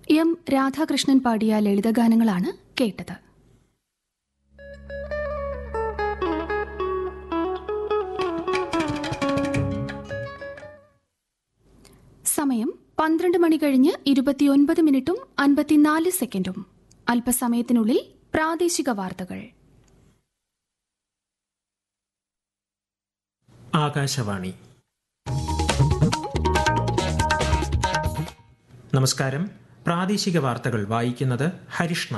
M Radhakrishnan പാടിയ ലളിതഗാനങ്ങളാണ് കേട്ടത് സമയം പന്ത്രണ്ട് മണി കഴിഞ്ഞ് ഇരുപത്തിയൊൻപത് മിനിറ്റും അൻപത്തിനാല് സെക്കൻഡും അല്പസമയത്തിനുള്ളിൽ പ്രാദേശിക വാർത്തകൾ ആകാശവാണി നമസ്കാരം പ്രാദേശിക വാർത്തകൾ വായിക്കുന്നത് ഹരിഷ്ണ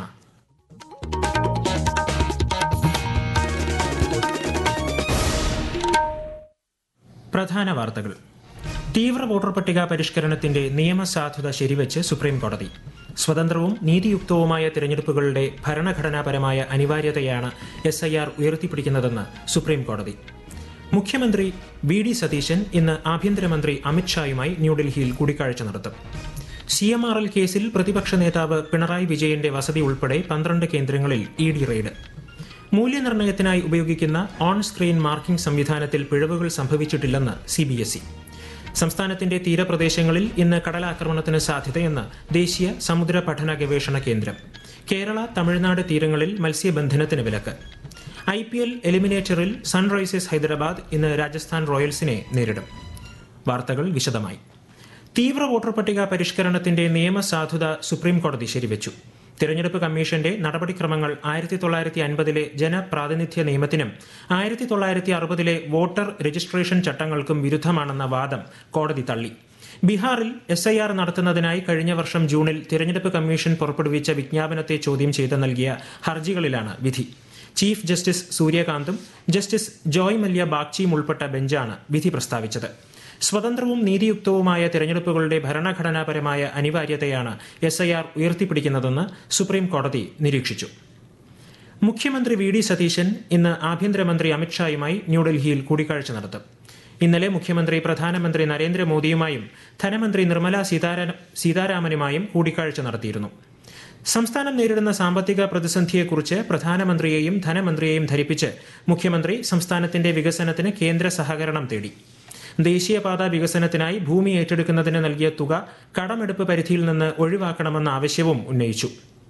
പ്രധാന വാർത്തകൾ തീവ്ര വോട്ടർ പട്ടിക പരിഷ്കരണത്തിന്റെ നിയമസാധുത ശരിവച്ച് സുപ്രീം കോടതി സ്വതന്ത്രവും നീതിയുക്തവുമായ തിരഞ്ഞെടുപ്പുകളുടെ ഭരണഘടനാപരമായ അനിവാര്യതയാണ് എസ് ഐ ആർ ഉയർത്തിപ്പിടിക്കുന്നതെന്ന് സുപ്രീം കോടതി മുഖ്യമന്ത്രി വി ഡി സതീശൻ ഇന്ന് ആഭ്യന്തരമന്ത്രി അമിത്ഷായുമായി ന്യൂഡൽഹിയിൽ കൂടിക്കാഴ്ച നടത്തും സി എം ആർ എൽ കേസിൽ പ്രതിപക്ഷ നേതാവ് പിണറായി വിജയന്റെ വസതി ഉൾപ്പെടെ പന്ത്രണ്ട് കേന്ദ്രങ്ങളിൽ ഇ ഡി റെയ്ഡ് മൂല്യനിർണ്ണയത്തിനായി ഉപയോഗിക്കുന്ന ഓൺ സ്ക്രീൻ മാർക്കിംഗ് സംവിധാനത്തിൽ പിഴവുകൾ സംഭവിച്ചിട്ടില്ലെന്ന് സി ബി എസ് ഇ സംസ്ഥാനത്തിന്റെ തീരപ്രദേശങ്ങളിൽ ഇന്ന് കടലാക്രമണത്തിന് സാധ്യതയെന്ന് ദേശീയ സമുദ്ര പഠന ഗവേഷണ കേന്ദ്രം കേരള തമിഴ്നാട് തീരങ്ങളിൽ മത്സ്യബന്ധനത്തിന് വിലക്ക് ഐ പി എൽ എലിമിനേറ്ററിൽ സൺറൈസേഴ്സ് ഹൈദരാബാദ് ഇന്ന് രാജസ്ഥാൻ റോയൽസിനെ നേരിടും വാർത്തകൾ വിശദമായി തീവ്ര വോട്ടർ പട്ടിക പരിഷ്കരണത്തിന്റെ നിയമസാധുത സുപ്രീം കോടതി ശരിവച്ചു തിരഞ്ഞെടുപ്പ് കമ്മീഷന്റെ നടപടിക്രമങ്ങൾ ആയിരത്തി തൊള്ളായിരത്തി അൻപതിലെ ജനപ്രാതിനിധ്യ നിയമത്തിനും ആയിരത്തി തൊള്ളായിരത്തി അറുപതിലെ വോട്ടർ രജിസ്ട്രേഷൻ ചട്ടങ്ങൾക്കും വിരുദ്ധമാണെന്ന വാദം കോടതി തള്ളി ബീഹാറിൽ എസ് ഐ ആർ നടത്തുന്നതിനായി കഴിഞ്ഞ വർഷം ജൂണിൽ തിരഞ്ഞെടുപ്പ് കമ്മീഷൻ പുറപ്പെടുവിച്ച വിജ്ഞാപനത്തെ ചോദ്യം ചെയ്ത് നൽകിയ ഹർജികളിലാണ് വിധി ചീഫ് ജസ്റ്റിസ് സൂര്യകാന്തും ജസ്റ്റിസ് ജോയ് മല്യ ബാഗ്ചിയും ഉൾപ്പെട്ട ബെഞ്ചാണ് വിധി പ്രസ്താവിച്ചത് സ്വതന്ത്രവും നീതിയുക്തവുമായ തിരഞ്ഞെടുപ്പുകളുടെ ഭരണഘടനാപരമായ അനിവാര്യതയാണ് എസ് ഐ ആർ ഉയർത്തിപ്പിടിക്കുന്നതെന്ന് സുപ്രീം കോടതി നിരീക്ഷിച്ചു മുഖ്യമന്ത്രി വി ഡി സതീശൻ ഇന്ന് ആഭ്യന്തരമന്ത്രി അമിത്ഷായുമായി ന്യൂഡൽഹിയിൽ കൂടിക്കാഴ്ച നടത്തും ഇന്നലെ മുഖ്യമന്ത്രി പ്രധാനമന്ത്രി നരേന്ദ്രമോദിയുമായും ധനമന്ത്രി നിർമ്മല സീതാരാ സീതാരാമനുമായും കൂടിക്കാഴ്ച നടത്തിയിരുന്നു സംസ്ഥാനം നേരിടുന്ന സാമ്പത്തിക പ്രതിസന്ധിയെക്കുറിച്ച് പ്രധാനമന്ത്രിയെയും ധനമന്ത്രിയെയും ധരിപ്പിച്ച് മുഖ്യമന്ത്രി സംസ്ഥാനത്തിന്റെ വികസനത്തിന് കേന്ദ്ര സഹകരണം തേടി ദേശീയപാത വികസനത്തിനായി ഭൂമി ഏറ്റെടുക്കുന്നതിന് നൽകിയ തുക കടമെടുപ്പ് പരിധിയിൽ നിന്ന് ഒഴിവാക്കണമെന്ന ആവശ്യവും ഉന്നയിച്ചു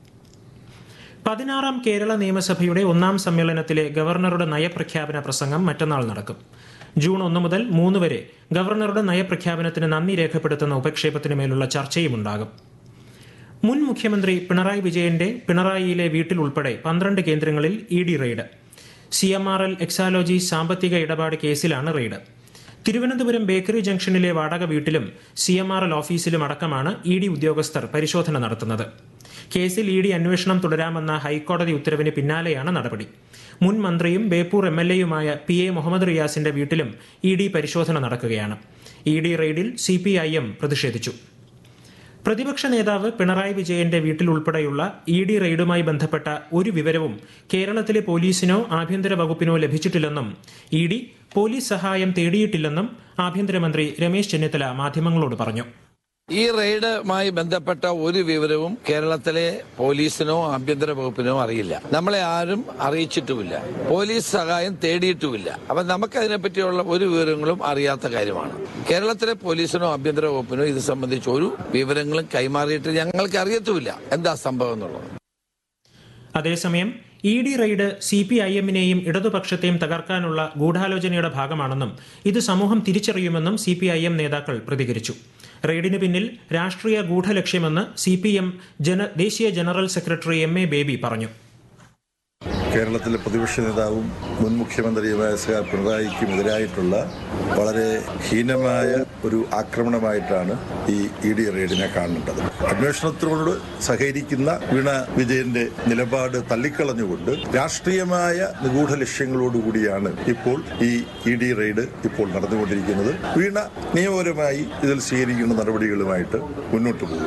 പതിനാറാം കേരള നിയമസഭയുടെ ഒന്നാം സമ്മേളനത്തിലെ ഗവർണറുടെ നയപ്രഖ്യാപന പ്രസംഗം മറ്റന്നാൾ നടക്കും ജൂൺ ഒന്ന് മുതൽ മൂന്ന് വരെ ഗവർണറുടെ നയപ്രഖ്യാപനത്തിന് നന്ദി രേഖപ്പെടുത്തുന്ന ഉപക്ഷേപത്തിന് മേലുള്ള ചർച്ചയും ഉണ്ടാകും മുൻ മുഖ്യമന്ത്രി പിണറായി വിജയന്റെ പിണറായിയിലെ വീട്ടിൽ ഉൾപ്പെടെ പന്ത്രണ്ട് കേന്ദ്രങ്ങളിൽ E D raid C M R L Exalogic സാമ്പത്തിക ഇടപാട് കേസിലാണ് റെയ്ഡ് തിരുവനന്തപുരം ബേക്കറി ജംഗ്ഷനിലെ വാടക വീട്ടിലും സി എം ആർ എൽ ഓഫീസിലും അടക്കമാണ് ഇ ഡി ഉദ്യോഗസ്ഥർ പരിശോധന നടത്തുന്നത് കേസിൽ ഇ ഡി അന്വേഷണം തുടരാമെന്ന ഹൈക്കോടതി ഉത്തരവിന് പിന്നാലെയാണ് നടപടി മുൻ മന്ത്രിയും ബേപ്പൂർ എം എൽ എയുമായ പി എ മുഹമ്മദ് റിയാസിന്റെ വീട്ടിലും ഇ ഡി പരിശോധന നടക്കുകയാണ് ഇ ഡി റെയ്ഡിൽ സി പി ഐ എം പ്രതിഷേധിച്ചു പ്രതിപക്ഷ നേതാവ് പിണറായി വിജയന്റെ വീട്ടിൽ ഉൾപ്പെടെയുള്ള ഇ ഡി റെയ്ഡുമായി ബന്ധപ്പെട്ട ഒരു വിവരവും കേരളത്തിലെ പോലീസിനോ ആഭ്യന്തര വകുപ്പിനോ ലഭിച്ചിട്ടില്ലെന്നും ഇ ഡി പോലീസ് സഹായം തേടിയിട്ടില്ലെന്നും ആഭ്യന്തരമന്ത്രി രമേശ് ചെന്നിത്തല മാധ്യമങ്ങളോട് പറഞ്ഞു ഈ റെയ്ഡുമായി ബന്ധപ്പെട്ട ഒരു വിവരവും കേരളത്തിലെ പോലീസിനോ ആഭ്യന്തര വകുപ്പിനോ അറിയില്ല നമ്മളെ ആരും അറിയിച്ചിട്ടുമില്ല പോലീസ് സഹായം തേടിയിട്ടുമില്ല അപ്പൊ നമുക്ക് അതിനെപ്പറ്റിയുള്ള ഒരു വിവരങ്ങളും അറിയാത്ത കാര്യമാണ് കേരളത്തിലെ പോലീസിനോ ആഭ്യന്തര വകുപ്പിനോ ഇത് സംബന്ധിച്ച് ഒരു വിവരങ്ങളും കൈമാറിയിട്ട് ഞങ്ങൾക്ക് അറിയത്തുമില്ല എന്താ സംഭവം എന്നുള്ളത് അതേസമയം E D raid C P I എമ്മിനെയും ഇടതുപക്ഷത്തെയും തകർക്കാനുള്ള ഗൂഢാലോചനയുടെ ഭാഗമാണെന്നും ഇത് സമൂഹം തിരിച്ചറിയുമെന്നും സി പി ഐ എം നേതാക്കൾ പ്രതികരിച്ചു റെയ്ഡിന് പിന്നിൽ രാഷ്ട്രീയ ഗൂഢലക്ഷ്യമെന്ന് സി പി എം ജന ദേശീയ general secretary M A Baby പറഞ്ഞു കേരളത്തിലെ പ്രതിപക്ഷ നേതാവും മുൻ മുഖ്യമന്ത്രിയുമായ സി ആർ പിണറായിക്കും എതിരായിട്ടുള്ള വളരെ ഹീനമായ ഒരു ആക്രമണമായിട്ടാണ് ഈ ഇ ഡി റെയ്ഡിനെ കാണേണ്ടത് അന്വേഷണത്തിനോട് സഹകരിക്കുന്ന വീണ വിജയന്റെ നിലപാട് തള്ളിക്കളഞ്ഞുകൊണ്ട് രാഷ്ട്രീയമായ നിഗൂഢ ലക്ഷ്യങ്ങളോടുകൂടിയാണ് ഇപ്പോൾ ഈ ഇ ഡി റെയ്ഡ് ഇപ്പോൾ നടന്നുകൊണ്ടിരിക്കുന്നത് വീണ നിയമപരമായി ഇതിൽ സ്വീകരിക്കുന്ന നടപടികളുമായിട്ട് മുന്നോട്ട് പോകും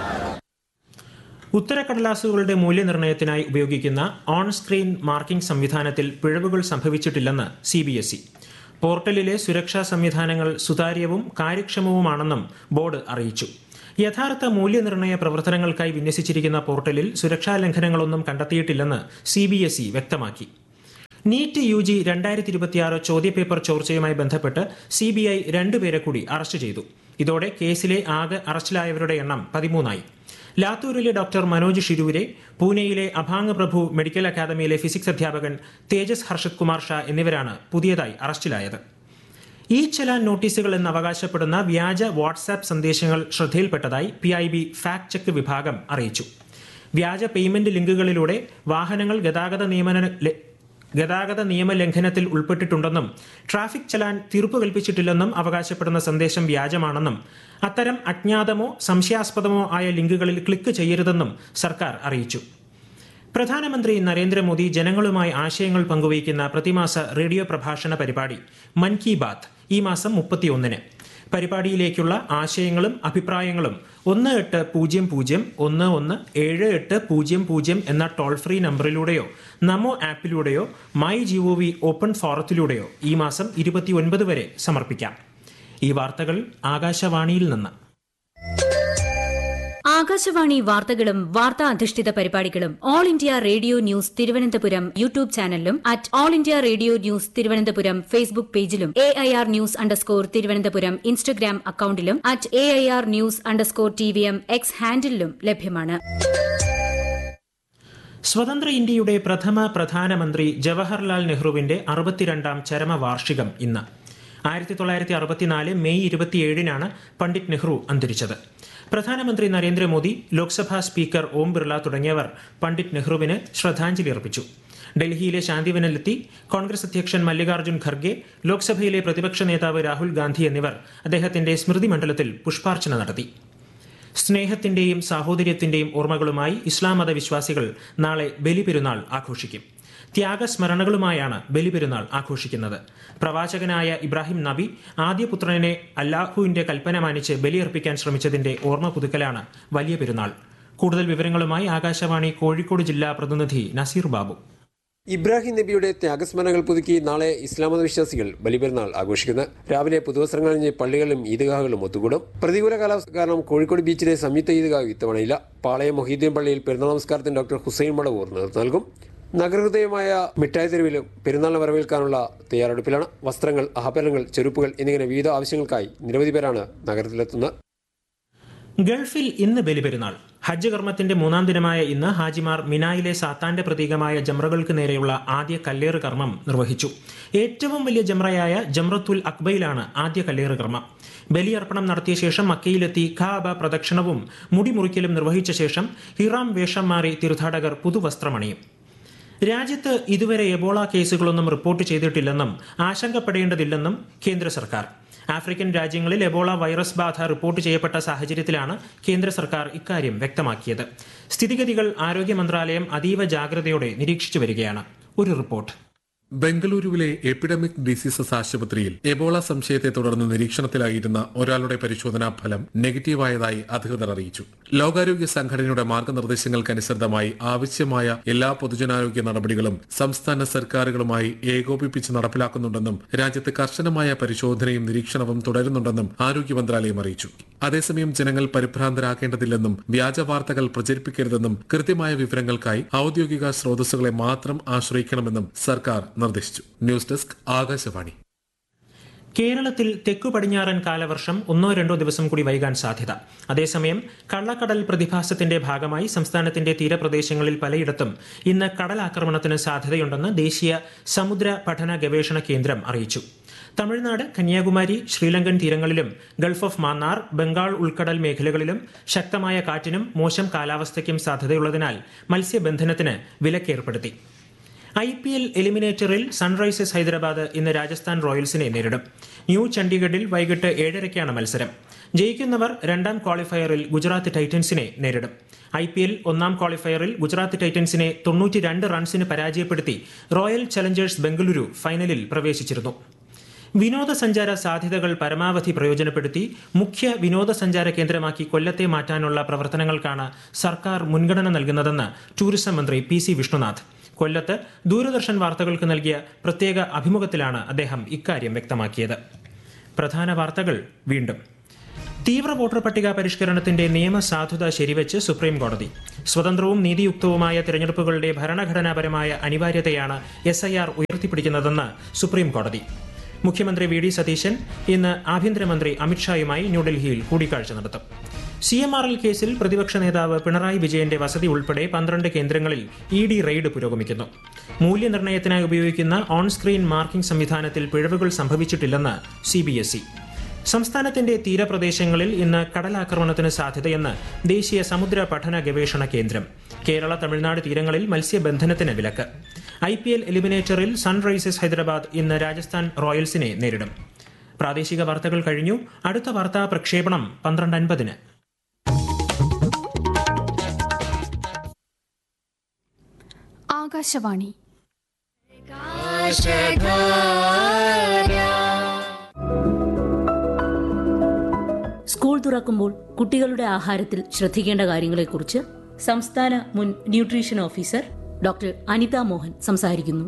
ഉത്തരക്കടലാസുകളുടെ മൂല്യനിർണ്ണയത്തിനായി ഉപയോഗിക്കുന്ന ഓൺ സ്ക്രീൻ മാർക്കിംഗ് സംവിധാനത്തിൽ പിഴവുകൾ സംഭവിച്ചിട്ടില്ലെന്ന് സി ബി എസ് ഇ പോർട്ടലിലെ സുരക്ഷാ സംവിധാനങ്ങൾ സുതാര്യവും കാര്യക്ഷമവുമാണെന്നും ബോർഡ് അറിയിച്ചു യഥാർത്ഥ മൂല്യനിർണ്ണയ പ്രവർത്തനങ്ങൾക്കായി വിന്യസിച്ചിരിക്കുന്ന പോർട്ടലിൽ സുരക്ഷാ ലംഘനങ്ങളൊന്നും കണ്ടെത്തിയിട്ടില്ലെന്ന് സി ബി എസ് ഇ വ്യക്തമാക്കി നീറ്റ് യു ജി രണ്ടായിരത്തി ഇരുപത്തിയാറ് ചോദ്യപേപ്പർ ചോർച്ചയുമായി ബന്ധപ്പെട്ട് സി ബി ഐ രണ്ടുപേരെ കൂടി അറസ്റ്റ് ചെയ്തു ഇതോടെ കേസിലെ ആകെ അറസ്റ്റിലായവരുടെ എണ്ണം പതിമൂന്നായി ലാത്തൂരിലെ ഡോക്ടർ മനോജ് ഷിരൂരെ പൂനെയിലെ അഭാങ് പ്രഭു മെഡിക്കൽ അക്കാദമിയിലെ ഫിസിക്സ് അധ്യാപകൻ തേജസ് ഹർഷത് കുമാർ ഷാ എന്നിവരാണ് പുതിയതായി അറസ്റ്റിലായത് ഈ ചലാൻ നോട്ടീസുകൾ എന്ന് അവകാശപ്പെടുന്ന വ്യാജ വാട്സാപ്പ് സന്ദേശങ്ങൾ ശ്രദ്ധയിൽപ്പെട്ടതായി P I B fact check വിഭാഗം അറിയിച്ചു വ്യാജ പേയ്മെന്റ് ലിങ്കുകളിലൂടെ വാഹനങ്ങൾ ഗതാഗത നിയമന ല- ഗതാഗത നിയമലംഘനത്തിൽ ഉൾപ്പെട്ടിട്ടുണ്ടെന്നും ട്രാഫിക് ചലാൻ തീർപ്പ് കൽപ്പിച്ചിട്ടില്ലെന്നും അവകാശപ്പെടുന്ന സന്ദേശം വ്യാജമാണെന്നും അത്തരം അജ്ഞാതമോ സംശയാസ്പദമോ ആയ ലിങ്കുകളിൽ ക്ലിക്ക് ചെയ്യരുതെന്നും സർക്കാർ അറിയിച്ചു പ്രധാനമന്ത്രി നരേന്ദ്രമോദി ജനങ്ങളുമായി ആശയങ്ങൾ പങ്കുവയ്ക്കുന്ന പ്രതിമാസ റേഡിയോ പ്രഭാഷണ പരിപാടി മൻ കി ബാത്ത് ഈ മാസം മുപ്പത്തിയൊന്നിന് പരിപാടിയിലേക്കുള്ള ആശയങ്ങളും അഭിപ്രായങ്ങളും ഒന്ന് എട്ട് പൂജ്യം പൂജ്യം ഒന്ന് ഒന്ന് ഏഴ് എട്ട് പൂജ്യം പൂജ്യം എന്ന ടോൾ ഫ്രീ നമ്പറിലൂടെയോ നമോ ആപ്പിലൂടെയോ മൈ ജിഒ വി ഓപ്പൺ ഫോറത്തിലൂടെയോ ഈ മാസം ഇരുപത്തിയൊൻപത് വരെ സമർപ്പിക്കാം ഈ വാർത്തകൾ ആകാശവാണിയിൽ നിന്ന് ആകാശവാണി വാർത്തകളും വാർത്താ അധിഷ്ഠിത പരിപാടികളും all India radio news Thiruvananthapuram YouTube ചാനലിലും at all India radio news Thiruvananthapuram Facebook പേജിലും A I R news underscore Thiruvananthapuram Instagram അക്കൌണ്ടിലും at A I R news underscore T V M X ഹാൻഡിലും ലഭ്യമാണ് സ്വതന്ത്ര ഇന്ത്യയുടെ പ്രഥമ പ്രധാനമന്ത്രി ജവഹർലാൽ നെഹ്റുവിന്റെ അറുപത്തിരണ്ടാം ചരമവാർഷികം ഇന്ന് ആയിരത്തി തൊള്ളായിരത്തി അറുപത്തിനാല് മെയ് ഇരുപത്തിയേഴിനാണ് പണ്ഡിറ്റ് നെഹ്റു അന്തരിച്ചത് പ്രധാനമന്ത്രി നരേന്ദ്രമോദി ലോക്സഭാ സ്പീക്കർ ഓം ബിർള തുടങ്ങിയവർ പണ്ഡിറ്റ് നെഹ്റുവിന് ശ്രദ്ധാഞ്ജലി അർപ്പിച്ചു ഡൽഹിയിലെ ശാന്തിവനിലെത്തി കോൺഗ്രസ് അധ്യക്ഷൻ മല്ലികാർജ്ജുൻ ഖർഗെ ലോക്സഭയിലെ പ്രതിപക്ഷ നേതാവ് രാഹുൽ ഗാന്ധി എന്നിവർ അദ്ദേഹത്തിന്റെ സ്മൃതി മണ്ഡലത്തിൽ പുഷ്പാർച്ചന നടത്തി സ്നേഹത്തിന്റെയും സാഹോദര്യത്തിന്റെയും ഓർമ്മകളുമായി ഇസ്ലാം മത വിശ്വാസികൾ നാളെ ബലിപെരുന്നാൾ ആഘോഷിക്കും ത്യാഗസ്മരണകളുമായാണ് ബലിപെരുന്നാൾ ആഘോഷിക്കുന്നത് പ്രവാചകനായ ഇബ്രാഹിം നബി ആദ്യ പുത്രനെ അല്ലാഹുവിന്റെ കൽപ്പന മാനിച്ച് ബലിയർപ്പിക്കാൻ ശ്രമിച്ചതിന്റെ ഓർമ്മ പുതുക്കലാണ് വലിയ പെരുന്നാൾ കൂടുതൽ വിവരങ്ങളുമായി ആകാശവാണി കോഴിക്കോട് ജില്ലാ പ്രതിനിധി നസീർ ബാബു ഇബ്രാഹിം നബിയുടെ ത്യാഗസ്മരണകൾ പുതുക്കി നാളെ ഇസ്ലാം മത വിശ്വാസികൾ ബലിപെരുന്നാൾ ആഘോഷിക്കുന്നത് രാവിലെ പുതുവസ്ത്രങ്ങൾ അണിഞ്ഞ് പള്ളികളിലും ഈദ്ഗാഹുകളും ഒത്തുകൂടും പ്രതികൂല കാലാവസ്ഥ കാരണം കോഴിക്കോട് ബീച്ചിലെ സംയുക്ത ഈദ്ഗാഹ് ഇത്തവണയില്ല പാളയം മൊഹീദ്ദീൻ പള്ളിയിൽ പെരുന്നാൾ നമസ്കാരത്തിന് ഡോക്ടർ ഹുസൈൻ മടവൂർ നേതൃത്വം നൽകും നഗരഹൃദയമായ മിഠായി തെരുവിലും പെരുന്നാളിനെ വരവേൽക്കാനുള്ള തയ്യാറെടുപ്പിലാണ് വസ്ത്രങ്ങൾ ആഭരണങ്ങൾ ചെരുപ്പുകൾ എന്നിങ്ങനെ വിവിധ ആവശ്യങ്ങൾക്കായി നിരവധി പേരാണ് നഗരത്തിലെത്തുന്നത് ഗൾഫിൽ ഇന്ന് ബലിപെരുന്നാൾ ഹജ്ജ് കർമ്മത്തിന്റെ മൂന്നാം ദിനമായ ഇന്ന് ഹാജിമാർ മിനായിലെ സാത്താന്റെ പ്രതീകമായ ജംറകൾക്ക് നേരെയുള്ള ആദ്യ കല്ലേറ് കർമ്മം നിർവഹിച്ചു ഏറ്റവും വലിയ ജംറയായ ജംറത്തുൽ അക്ബയിലാണ് ആദ്യ കല്ലേറ് കർമ്മം ബലിയർപ്പണം നടത്തിയ ശേഷം മക്കയിലെത്തി ഖാബ പ്രദക്ഷിണവും മുടിമുറിക്കലും നിർവഹിച്ച ശേഷം ഹിറാം വേഷം മാറി തീർത്ഥാടകർ പുതുവസ്ത്രമണിയും രാജ്യത്ത് ഇതുവരെ എബോള കേസുകളൊന്നും റിപ്പോർട്ട് ചെയ്തിട്ടില്ലെന്നും ആശങ്കപ്പെടേണ്ടതില്ലെന്നും കേന്ദ്ര സർക്കാർ ആഫ്രിക്കൻ രാജ്യങ്ങളിൽ എബോള വൈറസ് ബാധ റിപ്പോർട്ട് ചെയ്യപ്പെട്ട സാഹചര്യത്തിലാണ് കേന്ദ്ര സർക്കാർ ഇക്കാര്യം വ്യക്തമാക്കിയത് സ്ഥിതിഗതികൾ ആരോഗ്യ മന്ത്രാലയം അതീവ ജാഗ്രതയോടെ നിരീക്ഷിച്ചു വരികയാണ് ഒരു റിപ്പോർട്ട് ബംഗളൂരുവിലെ എപ്പിഡമിക് ഡിസീസസ് ആശുപത്രിയിൽ എബോള സംശയത്തെ തുടർന്ന് നിരീക്ഷണത്തിലായിരുന്ന ഒരാളുടെ പരിശോധനാ ഫലം നെഗറ്റീവായതായി അധികൃതർ അറിയിച്ചു ലോകാരോഗ്യ സംഘടനയുടെ മാർഗനിർദ്ദേശങ്ങൾക്കനുസൃതമായി ആവശ്യമായ എല്ലാ പൊതുജനാരോഗ്യ നടപടികളും സംസ്ഥാന സർക്കാരുകളുമായി ഏകോപിപ്പിച്ച് നടപ്പിലാക്കുന്നുണ്ടെന്നും രാജ്യത്ത് കർശനമായ പരിശോധനയും നിരീക്ഷണവും തുടരുന്നുണ്ടെന്നും ആരോഗ്യ മന്ത്രാലയം അറിയിച്ചു അതേസമയം ജനങ്ങൾ പരിഭ്രാന്തരാക്കേണ്ടതില്ലെന്നും വ്യാജ വാർത്തകൾ പ്രചരിപ്പിക്കരുതെന്നും കൃത്യമായ വിവരങ്ങൾക്കായി ഔദ്യോഗിക സ്രോതസ്സുകളെ മാത്രം ആശ്രയിക്കണമെന്നും സർക്കാർ നിർദ്ദേശിച്ചു ന്യൂസ് ഡെസ്ക് ആകാശവാണി കേരളത്തിൽ തെക്കു പടിഞ്ഞാറൻ കാലവർഷം ഒന്നോ രണ്ടോ ദിവസം കൂടി വൈകാൻ സാധ്യത അതേസമയം കള്ളക്കടൽ പ്രതിഭാസത്തിന്റെ ഭാഗമായി സംസ്ഥാനത്തിന്റെ തീരപ്രദേശങ്ങളിൽ പലയിടത്തും ഇന്ന് കടലാക്രമണത്തിന് സാധ്യതയുണ്ടെന്ന് ദേശീയ സമുദ്ര പഠന ഗവേഷണ കേന്ദ്രം അറിയിച്ചു തമിഴ്നാട് കന്യാകുമാരി ശ്രീലങ്കൻ തീരങ്ങളിലും ഗൾഫ് ഓഫ് മാന്നാർ ബംഗാൾ ഉൾക്കടൽ മേഖലകളിലും ശക്തമായ കാറ്റിനും മോശം കാലാവസ്ഥയ്ക്കും സാധ്യതയുള്ളതിനാൽ മത്സ്യബന്ധനത്തിന് വിലക്കേർപ്പെടുത്തി ഐ പി എൽ എലിമിനേറ്ററിൽ സൺറൈസേഴ്സ് ഹൈദരാബാദ് ഇന്ന് രാജസ്ഥാൻ റോയൽസിനെ നേരിടും ന്യൂ ചണ്ഡീഗഡിൽ വൈകിട്ട് ഏഴരയ്ക്കാണ് മത്സരം ജയിക്കുന്നവർ രണ്ടാം ക്വാളിഫയറിൽ ഗുജറാത്ത് ടൈറ്റൻസിനെ നേരിടും ഐ പി എൽ ഒന്നാം ക്വാളിഫയറിൽ ഗുജറാത്ത് ടൈറ്റൻസിനെ തൊണ്ണൂറ്റി രണ്ട് റൺസിന് പരാജയപ്പെടുത്തി റോയൽ ചലഞ്ചേഴ്സ് ബംഗളൂരു ഫൈനലിൽ പ്രവേശിച്ചിരുന്നു വിനോദസഞ്ചാര സാധ്യതകൾ പരമാവധി പ്രയോജനപ്പെടുത്തി മുഖ്യ വിനോദസഞ്ചാര കേന്ദ്രമാക്കി കൊല്ലത്തെ മാറ്റാനുള്ള പ്രവർത്തനങ്ങൾക്കാണ് സർക്കാർ മുൻഗണന നൽകുന്നതെന്ന് ടൂറിസം മന്ത്രി പി സി വിഷ്ണുനാഥ് കൊല്ലത്ത് ദൂരദർശൻ വാർത്തകൾക്ക് നൽകിയ പ്രത്യേക അഭിമുഖത്തിലാണ് അദ്ദേഹം ഇക്കാര്യം വ്യക്തമാക്കിയത് പ്രധാന വാർത്തകൾ വീണ്ടും തീവ്ര വോട്ടർ പട്ടിക പരിഷ്കരണത്തിന്റെ നിയമസാധുത ശരിവെച്ച് സുപ്രീം കോടതി സ്വതന്ത്രവും നീതിയുക്തവുമായ തിരഞ്ഞെടുപ്പുകളുടെ ഭരണഘടനാപരമായ അനിവാര്യതയാണ് എസ് ഐ ആർ ഉയർത്തിപ്പിടിക്കുന്നതെന്ന് സുപ്രീം കോടതി മുഖ്യമന്ത്രി വി ഡി സതീശൻ ഇന്ന് ആഭ്യന്തരമന്ത്രി അമിത്ഷായുമായി ന്യൂഡൽഹിയിൽ കൂടിക്കാഴ്ച നടത്തും സി എം ആർ എൽ കേസിൽ പ്രതിപക്ഷ നേതാവ് പിണറായി വിജയന്റെ വസതി ഉൾപ്പെടെ പന്ത്രണ്ട് കേന്ദ്രങ്ങളിൽ ഇ ഡി റെയ്ഡ് പുരോഗമിക്കുന്നു മൂല്യനിർണ്ണയത്തിനായി ഉപയോഗിക്കുന്ന ഓൺ സ്ക്രീൻ മാർക്കിംഗ് സംവിധാനത്തിൽ പിഴവുകൾ സംഭവിച്ചിട്ടില്ലെന്ന് സി ബി എസ് ഇ സംസ്ഥാനത്തിന്റെ തീരപ്രദേശങ്ങളിൽ ഇന്ന് കടലാക്രമണത്തിന് സാധ്യതയെന്ന് ദേശീയ സമുദ്ര പഠന ഗവേഷണ കേന്ദ്രം കേരള തമിഴ്നാട് തീരങ്ങളിൽ മത്സ്യബന്ധനത്തിന് വിലക്ക് ഐ പി എൽ എലിമിനേറ്ററിൽ സൺറൈസേഴ്സ് ഹൈദരാബാദ് ഇന്ന് രാജസ്ഥാൻ റോയൽസിനെ നേരിടും പ്രാദേശിക വാർത്തകൾ കഴിഞ്ഞു അടുത്ത വാർത്താ പ്രക്ഷേപണം പന്ത്രണ്ട് അൻപതിന് ആകാശവാണി സ്കൂൾ തുറക്കുമ്പോൾ കുട്ടികളുടെ ആഹാരത്തിൽ ശ്രദ്ധിക്കേണ്ട കാര്യങ്ങളെക്കുറിച്ച് സംസ്ഥാന മുൻ nutrition officer doctor Anitha Mohan സംസാരിക്കുന്നു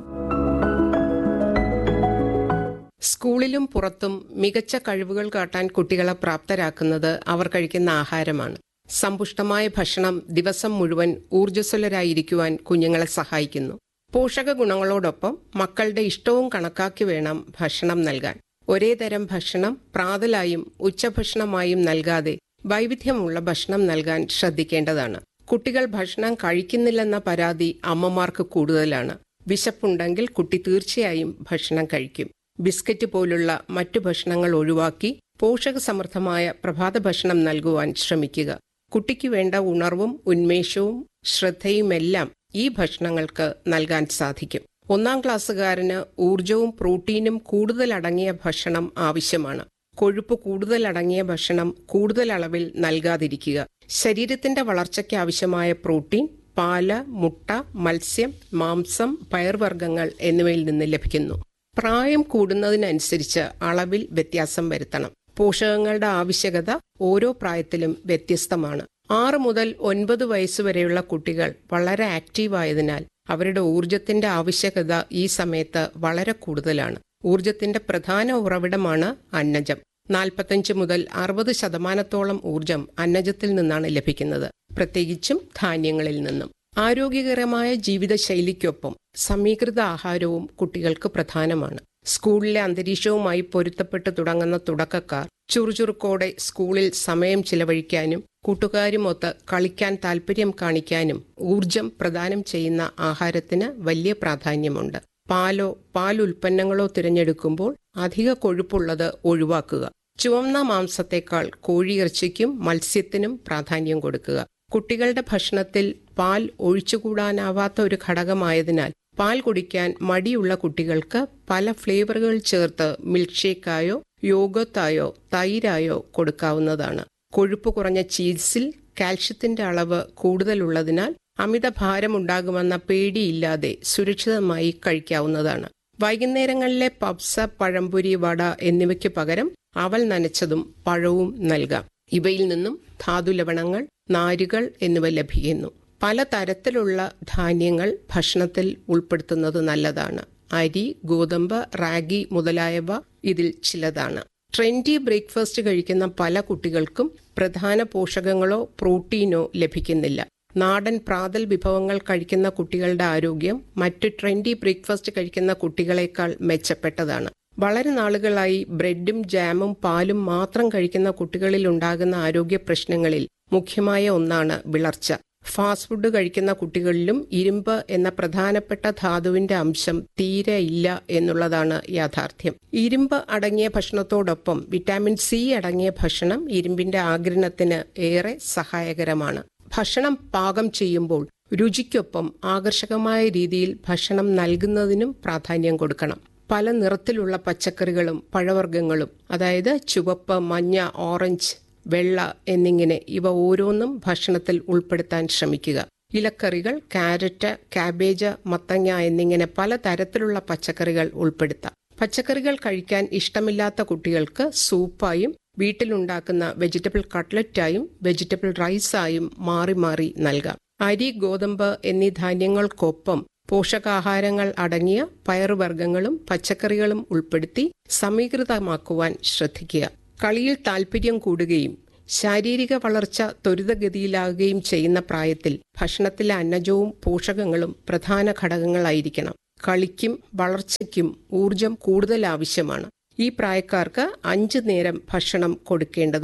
സ്കൂളിലും പുറത്തും മികച്ച കഴിവുകൾ കാട്ടാൻ കുട്ടികളെ പ്രാപ്തരാക്കുന്നത് അവർ കഴിക്കുന്ന ആഹാരമാണ് സമ്പുഷ്ടമായ ഭക്ഷണം ദിവസം മുഴുവൻ ഊർജ്ജസ്വലരായിരിക്കുവാൻ കുഞ്ഞുങ്ങളെ സഹായിക്കുന്നു പോഷക ഗുണങ്ങളോടൊപ്പം മക്കളുടെ ഇഷ്ടവും കണക്കാക്കി വേണം ഭക്ഷണം നൽകാൻ ഒരേ തരം ഭക്ഷണം പ്രാതലായും ഉച്ചഭക്ഷണമായും നൽകാതെ വൈവിധ്യമുള്ള ഭക്ഷണം നൽകാൻ ശ്രദ്ധിക്കേണ്ടതാണ് കുട്ടികൾ ഭക്ഷണം കഴിക്കുന്നില്ലെന്ന പരാതി അമ്മമാർക്ക് കൂടുതലാണ് വിശപ്പുണ്ടെങ്കിൽ കുട്ടി തീർച്ചയായും ഭക്ഷണം കഴിക്കും ബിസ്ക്കറ്റ് പോലുള്ള മറ്റു ഭക്ഷണങ്ങൾ ഒഴിവാക്കി പോഷകസമൃദ്ധമായ പ്രഭാത ഭക്ഷണം നൽകുവാൻ ശ്രമിക്കുക കുട്ടിക്ക് വേണ്ട ഉണർവും ഉന്മേഷവും ശ്രദ്ധയുമെല്ലാം ഈ ഭക്ഷണങ്ങൾക്ക് നൽകാൻ സാധിക്കും ഒന്നാം ക്ലാസ്സുകാരന് ഊർജവും പ്രോട്ടീനും കൂടുതൽ അടങ്ങിയ ഭക്ഷണം ആവശ്യമാണ് കൊഴുപ്പ് കൂടുതൽ അടങ്ങിയ ഭക്ഷണം കൂടുതൽ അളവിൽ നൽകാതിരിക്കുക ശരീരത്തിന്റെ വളർച്ചയ്ക്ക് ആവശ്യമായ പ്രോട്ടീൻ പാല് മുട്ട മത്സ്യം മാംസം പയർവർഗ്ഗങ്ങൾ എന്നിവയിൽ നിന്ന് ലഭിക്കുന്നു പ്രായം കൂടുന്നതിനനുസരിച്ച് അളവിൽ വ്യത്യാസം വരുത്തണം പോഷകങ്ങളുടെ ആവശ്യകത ഓരോ പ്രായത്തിലും വ്യത്യസ്തമാണ് ആറ് മുതൽ ഒൻപത് വയസ്സുവരെയുള്ള കുട്ടികൾ വളരെ ആക്റ്റീവായതിനാൽ അവരുടെ ഊർജത്തിന്റെ ആവശ്യകത ഈ സമയത്ത് വളരെ കൂടുതലാണ് ഊർജത്തിന്റെ പ്രധാന ഉറവിടമാണ് അന്നജം നാൽപ്പത്തഞ്ച് മുതൽ അറുപത് ശതമാനത്തോളം ഊർജം അന്നജത്തിൽ നിന്നാണ് ലഭിക്കുന്നത് പ്രത്യേകിച്ചും ധാന്യങ്ങളിൽ നിന്നും ആരോഗ്യകരമായ ജീവിതശൈലിക്കൊപ്പം സമീകൃത ആഹാരവും കുട്ടികൾക്ക് പ്രധാനമാണ് സ്കൂളിലെ അന്തരീക്ഷവുമായി പൊരുത്തപ്പെട്ട് തുടങ്ങുന്ന തുടക്കക്കാർ ചുറുചുറുക്കോടെ സ്കൂളിൽ സമയം ചിലവഴിക്കാനും കൂട്ടുകാരുമൊത്ത് കളിക്കാൻ താൽപ്പര്യം കാണിക്കാനും ഊർജം പ്രദാനം ചെയ്യുന്ന ആഹാരത്തിന് വലിയ പ്രാധാന്യമുണ്ട് പാലോ പാൽ ഉൽപ്പന്നങ്ങളോ തിരഞ്ഞെടുക്കുമ്പോൾ അധിക കൊഴുപ്പുള്ളത് ഒഴിവാക്കുക ചുവന്ന മാംസത്തേക്കാൾ കോഴിയിറച്ചിക്കും മത്സ്യത്തിനും പ്രാധാന്യം കൊടുക്കുക കുട്ടികളുടെ ഭക്ഷണത്തിൽ പാൽ ഒഴിച്ചുകൂടാനാവാത്ത ഒരു ഘടകമായതിനാൽ പാൽ കുടിക്കാൻ മടിയുള്ള കുട്ടികൾക്ക് പല ഫ്ലേവറുകൾ ചേർത്ത് മിൽക്ക് ഷേക്കായോ യോഗത്തായോ തൈരായോ കൊടുക്കാവുന്നതാണ് കൊഴുപ്പ് കുറഞ്ഞ ചീസിൽ കാൽഷ്യത്തിന്റെ അളവ് കൂടുതലുള്ളതിനാൽ അമിത ഭാരമുണ്ടാകുമെന്ന പേടിയില്ലാതെ സുരക്ഷിതമായി കഴിക്കാവുന്നതാണ് വൈകുന്നേരങ്ങളിലെ പപ്സ പഴംപൊരി വട എന്നിവയ്ക്ക് പകരം അവൽ നനച്ചതും പഴവും നൽകാം ഇവയിൽ നിന്നും ധാതുലവണങ്ങൾ നാരുകൾ എന്നിവ ലഭിക്കുന്നു പല തരത്തിലുള്ള ധാന്യങ്ങൾ ഭക്ഷണത്തിൽ ഉൾപ്പെടുത്തുന്നത് നല്ലതാണ് അരി ഗോതമ്പ് റാഗി മുതലായവ ഇതിൽ ചിലതാണ് ട്രെൻഡി ബ്രേക്ക്ഫാസ്റ്റ് കഴിക്കുന്ന പല കുട്ടികൾക്കും പ്രധാന പോഷകങ്ങളോ പ്രോട്ടീനോ ലഭിക്കുന്നില്ല നാടൻ പ്രാതൽ വിഭവങ്ങൾ കഴിക്കുന്ന കുട്ടികളുടെ ആരോഗ്യം മറ്റ് ട്രെൻഡി ബ്രേക്ക്ഫാസ്റ്റ് കഴിക്കുന്ന കുട്ടികളെക്കാൾ മെച്ചപ്പെട്ടതാണ് വളരെ നാളുകളായി ബ്രെഡും ജാമും പാലും മാത്രം കഴിക്കുന്ന കുട്ടികളിൽ ഉണ്ടാകുന്ന ആരോഗ്യ പ്രശ്നങ്ങളിൽ മുഖ്യമായ ഒന്നാണ് വിളർച്ച ഫാസ്റ്റ് ഫുഡ് കഴിക്കുന്ന കുട്ടികളിലും ഇരുമ്പ് എന്ന പ്രധാനപ്പെട്ട ധാതുവിന്റെ അംശം തീരെ ഇല്ല എന്നുള്ളതാണ് യാഥാർത്ഥ്യം ഇരുമ്പ് അടങ്ങിയ ഭക്ഷണത്തോടൊപ്പം വിറ്റാമിൻ സി അടങ്ങിയ ഭക്ഷണം ഇരുമ്പിന്റെ ആഗിരണത്തിന് ഏറെ സഹായകരമാണ് ഭക്ഷണം പാകം ചെയ്യുമ്പോൾ രുചിക്കൊപ്പം ആകർഷകമായ രീതിയിൽ ഭക്ഷണം നൽകുന്നതിനും പ്രാധാന്യം കൊടുക്കണം പല നിറത്തിലുള്ള പച്ചക്കറികളും പഴവർഗ്ഗങ്ങളും അതായത് ചുവപ്പ് മഞ്ഞ ഓറഞ്ച് വെള്ള എന്നിങ്ങനെ ഇവ ഓരോന്നും ഭക്ഷണത്തിൽ ഉൾപ്പെടുത്താൻ ശ്രമിക്കുക ഇലക്കറികൾ കാരറ്റ് കാബേജ് മത്തങ്ങ എന്നിങ്ങനെ പല തരത്തിലുള്ള പച്ചക്കറികൾ ഉൾപ്പെടുത്താം പച്ചക്കറികൾ കഴിക്കാൻ ഇഷ്ടമില്ലാത്ത കുട്ടികൾക്ക് സൂപ്പായും വീട്ടിലുണ്ടാക്കുന്ന വെജിറ്റബിൾ കട്ട്ലറ്റായും വെജിറ്റബിൾ റൈസായും മാറി മാറി നൽകാം അരി ഗോതമ്പ് എന്നീ ധാന്യങ്ങൾക്കൊപ്പം പോഷകാഹാരങ്ങൾ അടങ്ങിയ പയറുവർഗ്ഗങ്ങളും പച്ചക്കറികളും ഉൾപ്പെടുത്തി സമീകൃതമാക്കുവാൻ ശ്രദ്ധിക്കുക കളിയിൽ താൽപ്പര്യം കൂടുകയും ശാരീരിക വളർച്ച ത്വരിതഗതിയിലാകുകയും ചെയ്യുന്ന പ്രായത്തിൽ ഭക്ഷണത്തിലെ അന്നജവും പോഷകങ്ങളും പ്രധാന ഘടകങ്ങളായിരിക്കണം കളിക്കും വളർച്ചയ്ക്കും ഊർജം കൂടുതൽ ആവശ്യമാണ് ഈ പ്രായക്കാർക്ക് അഞ്ചു നേരം ഭക്ഷണം കൊടുക്കേണ്ടതുണ്ട്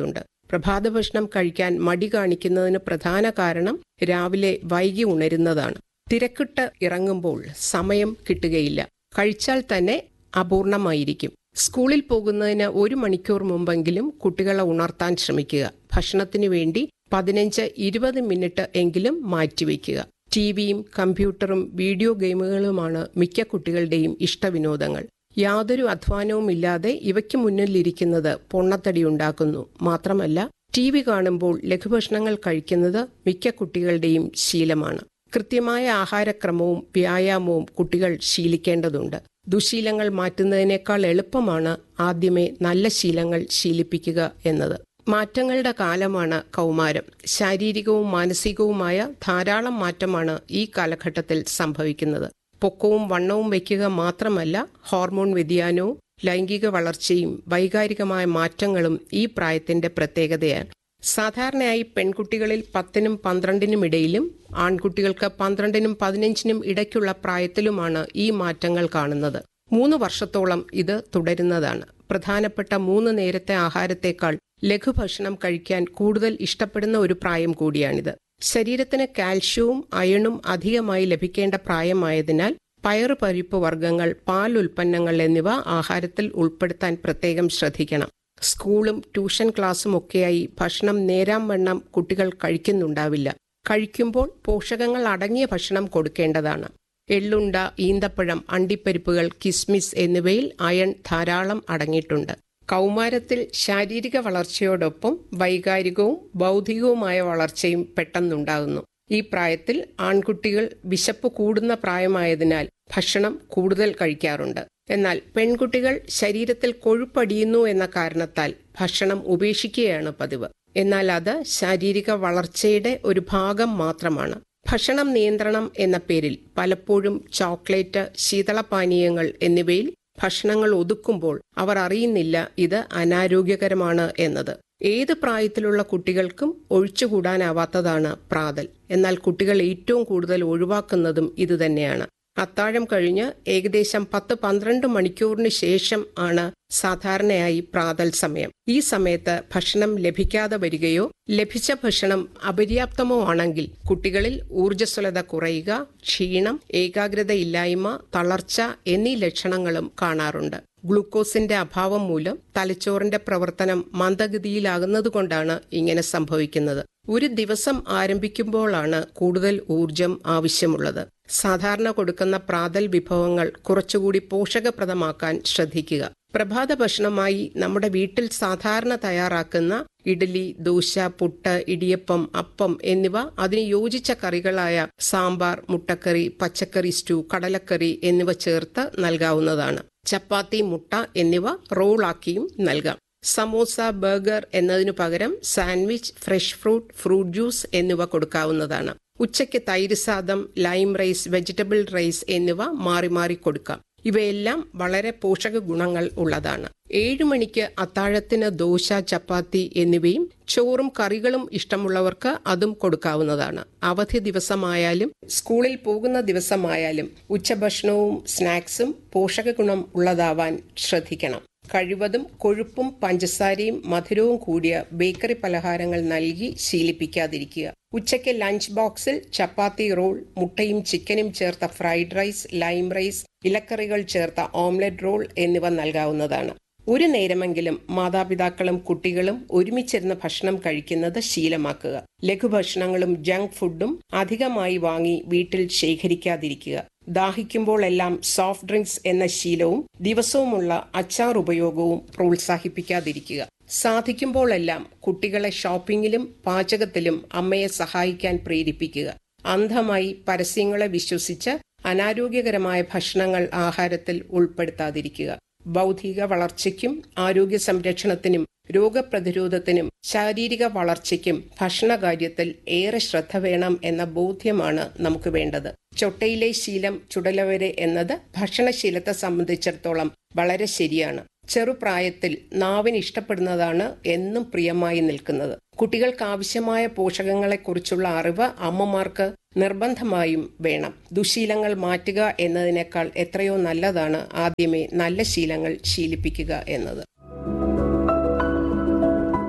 പ്രഭാത ഭക്ഷണം കഴിക്കാൻ മടി കാണിക്കുന്നതിന് പ്രധാന കാരണം രാവിലെ വൈകി ഉണരുന്നതാണ് തിരക്കിട്ട് ഇറങ്ങുമ്പോൾ സമയം കിട്ടുകയില്ല കഴിച്ചാൽ തന്നെ അപൂർണമായിരിക്കും സ്കൂളിൽ പോകുന്നതിന് ഒരു മണിക്കൂർ മുമ്പെങ്കിലും കുട്ടികളെ ഉണർത്താൻ ശ്രമിക്കുക ഭക്ഷണത്തിനു വേണ്ടി പതിനഞ്ച് ഇരുപത് മിനിറ്റ് എങ്കിലും മാറ്റിവെക്കുക ടിവിയും കമ്പ്യൂട്ടറും വീഡിയോ ഗെയിമുകളുമാണ് മിക്ക കുട്ടികളുടെയും ഇഷ്ടവിനോദങ്ങൾ യാതൊരു അധ്വാനവുമില്ലാതെ ഇവയ്ക്ക് മുന്നിലിരിക്കുന്നത് പൊണ്ണത്തടി ഉണ്ടാക്കുന്നു മാത്രമല്ല ടി വി കാണുമ്പോൾ ലഘുഭക്ഷണങ്ങൾ കഴിക്കുന്നത് മിക്ക കുട്ടികളുടെയും ശീലമാണ് കൃത്യമായ ആഹാരക്രമവും വ്യായാമവും കുട്ടികൾ ശീലിക്കേണ്ടതുണ്ട് ദുശീലങ്ങൾ മാറ്റുന്നതിനേക്കാൾ എളുപ്പമാണ് ആദ്യമേ നല്ല ശീലങ്ങൾ ശീലിപ്പിക്കുക എന്നത് മാറ്റങ്ങളുടെ കാലമാണ് കൗമാരം ശാരീരികവും മാനസികവുമായ ധാരാളം മാറ്റമാണ് ഈ കാലഘട്ടത്തിൽ സംഭവിക്കുന്നത് പൊക്കവും വണ്ണവും വയ്ക്കുക മാത്രമല്ല ഹോർമോൺ വ്യതിയാനവും ലൈംഗിക വളർച്ചയും വൈകാരികമായ മാറ്റങ്ങളും ഈ പ്രായത്തിന്റെ പ്രത്യേകതയാണ് സാധാരണയായി പെൺകുട്ടികളിൽ പത്തിനും പന്ത്രണ്ടിനും ഇടയിലും ആൺകുട്ടികൾക്ക് പന്ത്രണ്ടിനും പതിനഞ്ചിനും ഇടയ്ക്കുള്ള പ്രായത്തിലുമാണ് ഈ മാറ്റങ്ങൾ കാണുന്നത് മൂന്ന് വർഷത്തോളം ഇത് തുടരുന്നതാണ് പ്രധാനപ്പെട്ട മൂന്ന് നേരത്തെ ആഹാരത്തേക്കാൾ ലഘുഭക്ഷണം കഴിക്കാൻ കൂടുതൽ ഇഷ്ടപ്പെടുന്ന ഒരു പ്രായം കൂടിയാണിത് ശരീരത്തിന് കാൽഷ്യവും അയണും അധികമായി ലഭിക്കേണ്ട പ്രായമായതിനാൽ പയറു പരിപ്പ് വർഗ്ഗങ്ങൾ പാൽ ഉൽപ്പന്നങ്ങൾ എന്നിവ ആഹാരത്തിൽ ഉൾപ്പെടുത്താൻ പ്രത്യേകം ശ്രദ്ധിക്കണം സ്കൂളും ട്യൂഷൻ ക്ലാസ്സും ഒക്കെയായി ഭക്ഷണം നേരാം വണ്ണം കുട്ടികൾ കഴിക്കുന്നുണ്ടാവില്ല കഴിക്കുമ്പോൾ പോഷകങ്ങൾ അടങ്ങിയ ഭക്ഷണം കൊടുക്കേണ്ടതാണ് എള്ളുണ്ട ഈന്തപ്പഴം അണ്ടിപ്പരിപ്പുകൾ കിസ്മിസ് എന്നിവയിൽ അയൺ ധാരാളം അടങ്ങിയിട്ടുണ്ട് കൗമാരത്തിൽ ശാരീരിക വളർച്ചയോടൊപ്പം വൈകാരികവും ബൗദ്ധികവുമായ വളർച്ചയും പെട്ടെന്നുണ്ടാകുന്നു ഈ പ്രായത്തിൽ ആൺകുട്ടികൾ വിശപ്പ് കൂടുന്ന പ്രായമായതിനാൽ ഭക്ഷണം കൂടുതൽ കഴിക്കാറുണ്ട് എന്നാൽ പെൺകുട്ടികൾ ശരീരത്തിൽ കൊഴുപ്പടിയുന്നു എന്ന കാരണത്താൽ ഭക്ഷണം ഉപേക്ഷിക്കുകയാണ് പതിവ് എന്നാൽ അത് ശാരീരിക വളർച്ചയുടെ ഒരു ഭാഗം മാത്രമാണ് ഭക്ഷണം നിയന്ത്രണം എന്ന പേരിൽ പലപ്പോഴും ചോക്ലേറ്റ് ശീതളപാനീയങ്ങൾ എന്നിവയിൽ ഭക്ഷണങ്ങൾ ഒതുക്കുമ്പോൾ അവർ അറിയുന്നില്ല ഇത് അനാരോഗ്യകരമാണ് എന്നത് ഏത് പ്രായത്തിലുള്ള കുട്ടികൾക്കും ഒഴിച്ചുകൂടാനാവാത്തതാണ് പ്രാതൽ എന്നാൽ കുട്ടികൾ ഏറ്റവും കൂടുതൽ ഒഴിവാക്കുന്നതും ഇതുതന്നെയാണ് അത്താഴം കഴിഞ്ഞ് ഏകദേശം പത്ത് പന്ത്രണ്ട് മണിക്കൂറിന് ശേഷം ആണ് സാധാരണയായി പ്രാതൽ സമയം ഈ സമയത്ത് ഭക്ഷണം ലഭിക്കാതെ വരികയോ ലഭിച്ച ഭക്ഷണം അപര്യാപ്തമോ ആണെങ്കിൽ കുട്ടികളിൽ ഊർജ്ജസ്വലത കുറയുക ക്ഷീണം ഏകാഗ്രതയില്ലായ്മ തളർച്ച എന്നീ ലക്ഷണങ്ങളും കാണാറുണ്ട് ഗ്ലൂക്കോസിന്റെ അഭാവം മൂലം തലച്ചോറിന്റെ പ്രവർത്തനം മന്ദഗതിയിലാകുന്നതുകൊണ്ടാണ് ഇങ്ങനെ സംഭവിക്കുന്നത് ഒരു ദിവസം ആരംഭിക്കുമ്പോഴാണ് കൂടുതൽ ഊർജം ആവശ്യമുള്ളത് സാധാരണ കൊടുക്കുന്ന പ്രാതൽ വിഭവങ്ങൾ കുറച്ചുകൂടി പോഷകപ്രദമാക്കാൻ ശ്രദ്ധിക്കുക പ്രഭാത ഭക്ഷണമായി നമ്മുടെ വീട്ടിൽ സാധാരണ തയ്യാറാക്കുന്ന ഇഡലി ദോശ പുട്ട് ഇടിയപ്പം അപ്പം എന്നിവ അതിന് യോജിച്ച കറികളായ സാമ്പാർ മുട്ടക്കറി പച്ചക്കറി സ്റ്റൂ കടലക്കറി എന്നിവ ചേർത്ത് നൽകാവുന്നതാണ് ചപ്പാത്തി മുട്ട എന്നിവ റോളാക്കിയും നൽകാം സമോസ ബർഗർ എന്നതിനു പകരം sandwich fresh fruit fruit juice എന്നിവ കൊടുക്കാവുന്നതാണ് ഉച്ചയ്ക്ക് തൈര് സാദം ലൈം റൈസ് വെജിറ്റബിൾ റൈസ് എന്നിവ മാറി മാറി കൊടുക്കാം ഇവയെല്ലാം വളരെ പോഷക ഗുണങ്ങൾ ഉള്ളതാണ് ഏഴു മണിക്ക് അത്താഴത്തിന് ദോശ ചപ്പാത്തി എന്നിവയും ചോറും കറികളും ഇഷ്ടമുള്ളവർക്ക് അതും കൊടുക്കാവുന്നതാണ് അവധി ദിവസമായാലും സ്കൂളിൽ പോകുന്ന ദിവസമായാലും ഉച്ചഭക്ഷണവും സ്നാക്സും പോഷക ഗുണം ഉള്ളതാവാൻ ശ്രദ്ധിക്കണം കഴിവതും കൊഴുപ്പും പഞ്ചസാരയും മധുരവും കൂടിയ ബേക്കറി പലഹാരങ്ങൾ നൽകി ശീലിപ്പിക്കാതിരിക്കുക ഉച്ചയ്ക്ക് ലഞ്ച് ബോക്സിൽ ചപ്പാത്തി റോൾ മുട്ടയും ചിക്കനും ചേർത്ത ഫ്രൈഡ് റൈസ് ലൈം റൈസ് ഇലക്കറികൾ ചേർത്ത ഓംലെറ്റ് റോൾ എന്നിവ നൽകാവുന്നതാണ് ഒരു നേരമെങ്കിലും മാതാപിതാക്കളും കുട്ടികളും ഒരുമിച്ചിരുന്ന് ഭക്ഷണം കഴിക്കുന്നത് ശീലമാക്കുക ലഘുഭക്ഷണങ്ങളും ജങ്ക് ഫുഡും അധികമായി വാങ്ങി വീട്ടിൽ ശേഖരിക്കാതിരിക്കുക ദാഹിക്കുമ്പോഴെല്ലാം സോഫ്റ്റ് ഡ്രിങ്ക്സ് എന്ന ശീലവും ദിവസവുമുള്ള അച്ചാർ ഉപയോഗവും പ്രോത്സാഹിപ്പിക്കാതിരിക്കുക സാധിക്കുമ്പോഴെല്ലാം കുട്ടികളെ ഷോപ്പിംഗിലും പാചകത്തിലും അമ്മയെ സഹായിക്കാൻ പ്രേരിപ്പിക്കുക അന്ധമായി പരസ്യങ്ങളെ വിശ്വസിച്ച് അനാരോഗ്യകരമായ ഭക്ഷണങ്ങൾ ആഹാരത്തിൽ ഉൾപ്പെടുത്താതിരിക്കുക ബൗദ്ധിക വളർച്ചയ്ക്കും ആരോഗ്യ സംരക്ഷണത്തിനും രോഗപ്രതിരോധത്തിനും ശാരീരിക വളർച്ചയ്ക്കും ഭക്ഷണകാര്യത്തിൽ ഏറെ ശ്രദ്ധ വേണം എന്ന ബോധ്യമാണ് നമുക്ക് വേണ്ടത് ചൊട്ടയിലെ ശീലം ചുടലവരെ എന്നത് ഭക്ഷണശീലത്തെ സംബന്ധിച്ചിടത്തോളം വളരെ ശരിയാണ് ചെറുപ്രായത്തിൽ നാവിന് ഇഷ്ടപ്പെടുന്നതാണ് എന്നും പ്രിയമായി നിൽക്കുന്നത് കുട്ടികൾക്ക് ആവശ്യമായ പോഷകങ്ങളെക്കുറിച്ചുള്ള അറിവ് അമ്മമാർക്ക് നിർബന്ധമായും വേണം ദുശീലങ്ങൾ മാറ്റുക എന്നതിനേക്കാൾ എത്രയോ നല്ലതാണ് ആദ്യമേ നല്ല ശീലങ്ങൾ ശീലിപ്പിക്കുക എന്നത്